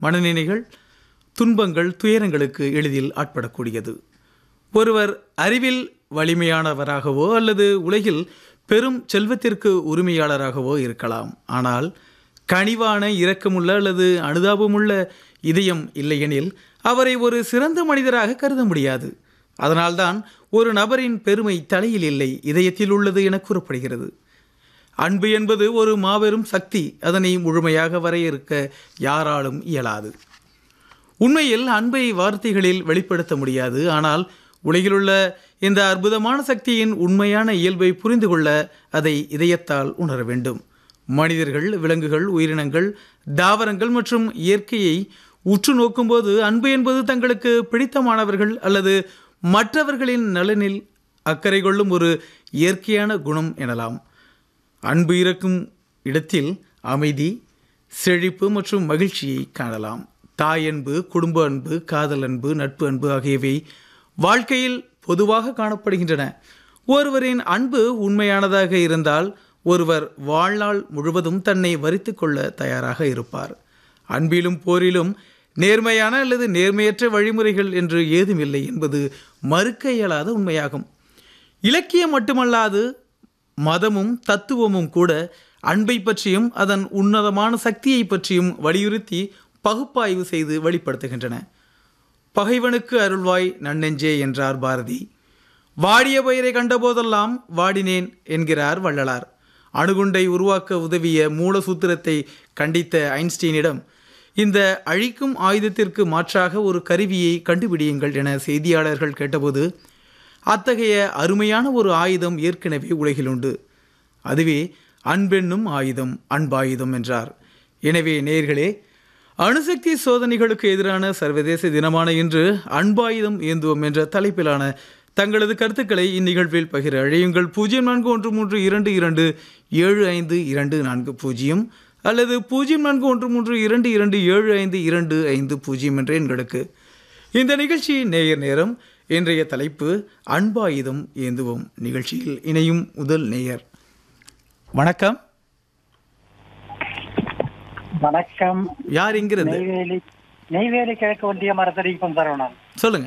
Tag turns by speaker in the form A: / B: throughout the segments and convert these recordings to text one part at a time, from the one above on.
A: மனநிலைகள் துன்பங்கள் துயரங்களுக்கு எளிதில் ஆட்படக்கூடியது ஒருவர் அறிவில் வலிமையானவராகவோ அல்லது உலகில் பெரும் செல்வத்திற்கு உரிமையாளராகவோ இருக்கலாம் ஆனால் கனிவான இரக்கமுள்ள அல்லது அனுதாபமுள்ள இதயம் இல்லையெனில் அவரை ஒரு சிறந்த மனிதராக கருத முடியாது அதனால்தான் ஒரு நபரின் பெருமை தலையில் இல்லை இதயத்தில் உள்ளது என கூறப்படுகிறது அன்பு என்பது ஒரு மாபெரும் சக்தி அதனை முழுமையாக வரையறுக்க யாராலும் இயலாது உண்மையில் அன்பை வார்த்தைகளில் வெளிப்படுத்த முடியாது ஆனால் உலகிலுள்ள இந்த அற்புதமான சக்தியின் உண்மையான இயல்பை புரிந்து கொள்ள அதை இதயத்தால் உணர வேண்டும் மனிதர்கள் விலங்குகள் உயிரினங்கள் தாவரங்கள் மற்றும் இயற்கையை உற்று நோக்கும்போது அன்பு என்பது தங்களுக்கு பிடித்தமானவர்கள் அல்லது மற்றவர்களின் நலனில் அக்கறை கொள்ளும் ஒரு இயற்கையான குணம் எனலாம் அன்பு இருக்கும் இடத்தில் அமைதி செழிப்பு மற்றும் மகிழ்ச்சியை காணலாம் தாய் அன்பு குடும்ப அன்பு காதல் அன்பு நட்பு அன்பு ஆகியவை வாழ்க்கையில் பொதுவாக காணப்படுகின்றன ஒருவரின் அன்பு உண்மையானதாக இருந்தால் ஒருவர் வாழ்நாள் முழுவதும் தன்னை வரித்து கொள்ள தயாராக இருப்பார் அன்பிலும் போரிலும் நேர்மையான அல்லது நேர்மையற்ற வழிமுறைகள் என்று ஏதுமில்லை என்பது மறுக்க இயலாத உண்மையாகும் இலக்கியம் மட்டுமல்லாது மதமும் தத்துவமும் கூட அன்பை பற்றியும் அதன் உன்னதமான சக்தியை பற்றியும் வலியுறுத்தி பகுப்பாய்வு செய்து வெளிப்படுத்துகின்றன பகைவனுக்கு அருள்வாய் நன்னெஞ்சே என்றார் பாரதி வாடிய பயிரை கண்டபோதெல்லாம் வாடினேன் என்கிறார் வள்ளலார் அணுகுண்டை உருவாக்க உதவிய மூலசூத்திரத்தை கண்டித்த ஐன்ஸ்டீனிடம் இந்த அழிக்கும் ஆயுதத்திற்கு மாற்றாக ஒரு கருவியை கண்டுபிடியுங்கள் என செய்தியாளர்கள் கேட்டபோது அத்தகைய அருமையான ஒரு ஆயுதம் ஏற்கனவே உலகில் உண்டு அதுவே அன்பென்னும் ஆயுதம் அன்பாயுதம் என்றார் எனவே நேர்களே அணுசக்தி சோதனைகளுக்கு எதிரான சர்வதேச தினமான இன்று அன்பாயுதம் ஏந்துவோம் என்ற தலைப்பிலான தங்களது கருத்துக்களை இந்நிகழ்வில் பகிர அழையுங்கள் பூஜ்ஜியம் நான்கு ஒன்று மூன்று இரண்டு இரண்டு ஏழு ஐந்து இரண்டு நான்கு பூஜ்ஜியம் அல்லது பூஜ்ஜியம் நான்கு ஒன்று மூன்று இரண்டு இரண்டு ஏழு ஐந்து இரண்டு ஐந்து பூஜ்ஜியம் என்ற எண்களுக்கு இந்த நிகழ்ச்சி நேயர் நேரம் இன்றைய தலைப்பு அன்பாயுதம் ஏந்துவோம் நிகழ்ச்சியில் இணையும் முதல் நேயர் வணக்கம்
B: வணக்கம்
A: யார் இங்கிருந்து
B: நெய்வேலி நெய்வேலி கிழக்கு ஒன்றிய மரத்தடிக்கும் சரவணன்
A: சொல்லுங்க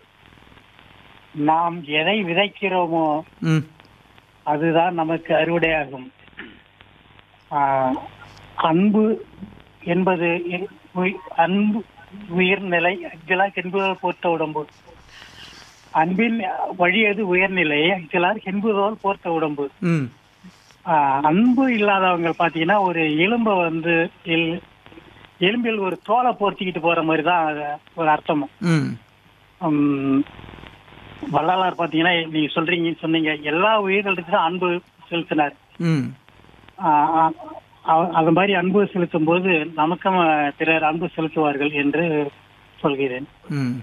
B: நாம் எதை விதைக்கிறோமோ
A: ம்
B: அதுதான் நமக்கு அறுவடையாகும் ஆஹ், அன்பு என்பது எ- உய்- அன்பு உயிர்நிலை அகிலார் என்பதால் போர்த்த உடம்பு அன்பின் வழி அது உயர்நிலை அகிலார் என்பதால் போர்த்த உடம்பு
A: ம்
B: ஆஹ், அன்பு இல்லாதவங்க பாத்தீங்கன்னா ஒரு எலும்பை வந்து எல்- எலும்பில் ஒரு தோலை போர்த்திக்கிட்டு போற மாதிரி தான் அது ஒரு அர்த்தம்
A: ம்
B: உம், வள்ளலார் பாத்தீங்கன்னா நீங்க சொல்றீங்க சொன்னீங்க எல்லா உயிர்களுக்கு தான் அன்பு செலுத்தினார்
A: ம்
B: ஆஹ் ஆஹ் அவ- அது மாதிரி அன்பு செலுத்தும் போது நமக்கும் அஹ், பிறர் அன்பு செலுத்துவார்கள் என்று சொல்கிறேன்
A: ம்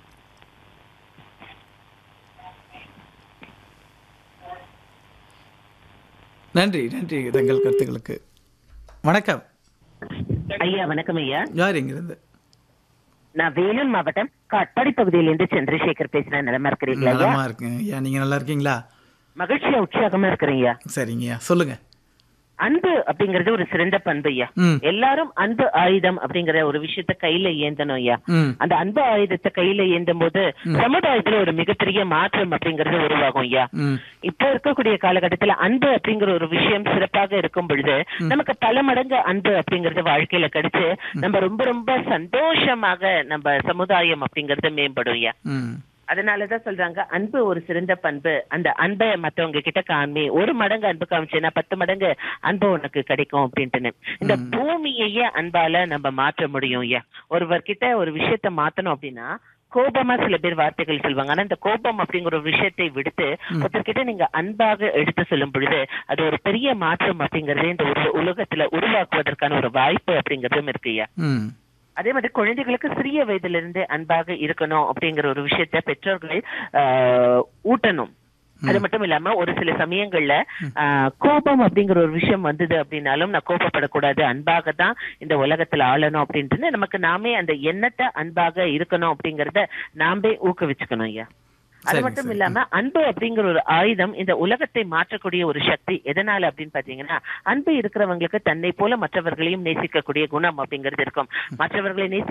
A: நன்றி நன்றி தங்கள் கருத்துக்களுக்கு வணக்கம்
C: ஐயா வணக்கம் ஐயா
A: யார் இங்கிருந்து
C: நான் வேலூர் மாவட்டம் காட்பாடி பகுதியிலிருந்து சந்திரசேகர் பேசுறேன் நிலமா இருக்கிறீங்களா ஐயா
A: நலமா இருக்கேன் ஐயா நீங்க நல்லா இருக்கீங்களா
C: மகிழ்ச்சியா உற்சாகமா இருக்கிறேன் ஐயா
A: சரிங்கய்யா சொல்லுங்க
C: அன்பு அப்படிங்கறது ஒரு சிறந்த பண்பு ஐயா
A: ம்
C: எல்லாரும் அன்பு ஆயுதம் அப்படிங்கிற ஒரு விஷயத்த கையில ஏந்தணும் ஐயா
A: ம்
C: அந்த அன்பு ஆயுதத்தை கையில ஏந்தும் போது சமுதாயத்துல ஒரு மிகப்பெரிய மாற்றம் அப்படிங்கறது உருவாகும் ஐயா
A: ம்
C: இப்ப இருக்கக்கூடிய காலகட்டத்துல அன்பு அப்படிங்கிற ஒரு விஷயம் சிறப்பாக இருக்கும் பொழுது நமக்கு பல மடங்கு அன்பு அப்படிங்கறது வாழ்க்கையில கிடைச்சு நம்ம ரொம்ப ரொம்ப சந்தோஷமாக நம்ம சமுதாயம் அப்படிங்கறது மேம்படும் ஐயா
A: ம்
C: அதனாலதான் சொல்றாங்க அன்பு ஒரு சிறந்த பண்பு அந்த அன்பை மத்தவங்க கிட்ட காமி ஒரு மடங்கு அன்பு காமிச்சேன்னா பத்து மடங்கு அன்பு உனக்கு கிடைக்கும் அப்படின்ட்டுன்னு இந்த பூமியையே அன்பால நம்ம மாற்ற முடியும் ஐயா ஒருவர்கிட்ட ஒரு விஷயத்த மாத்தணும் அப்படின்னா கோபமா சில பேர் வார்த்தைகள் சொல்லுவாங்க ஆனா இந்த கோபம் அப்படிங்கிற ஒரு விஷயத்தை விடுத்து ஒருத்தர்கிட்ட நீங்க அன்பாக எடுத்து சொல்லும் பொழுது அது ஒரு பெரிய மாற்றம் அப்படிங்கறது இந்த ஒரு உலகத்துல உருவாக்குவதற்கான ஒரு வாய்ப்பு அப்படிங்கறதும் இருக்கு ஐயா
A: ம்
C: அதே மாதிரி குழந்தைகளுக்கு சிறிய வயதுல இருந்து அன்பாக இருக்கணும் அப்படிங்கிற ஒரு விஷயத்த பெற்றோர்கள் ஆஹ், ஊட்டணும் அது மட்டும் இல்லாம ஒரு சில சமயங்கள்ல ஆஹ், கோபம் அப்படிங்கிற ஒரு விஷயம் வந்தது அப்படின்னாலும் நான் கோபப்படக்கூடாது அன்பாக தான் இந்த உலகத்துல ஆளணும் அப்படின்ட்டு நமக்கு நாமே அந்த எண்ணத்தை அன்பாக இருக்கணும் அப்படிங்கறத நாமே ஊக்குவிச்சுக்கணும் ஐயா அது
A: சரி,
C: மட்டும்
A: சரி.
C: இல்லாம அன்பு அப்படிங்கிற ஒரு ஆயுதம் இந்த உலகத்தை மாற்றக்கூடிய ஒரு சக்தி எதனால அப்படின்னு பாத்தீங்கன்னா அன்பு இருக்கிறவங்களுக்கு தன்னை போல மற்றவர்களையும் நேசிக்கக்கூடிய குணம் அப்படிங்கிறது இருக்கும் மற்றவர்களை நேசி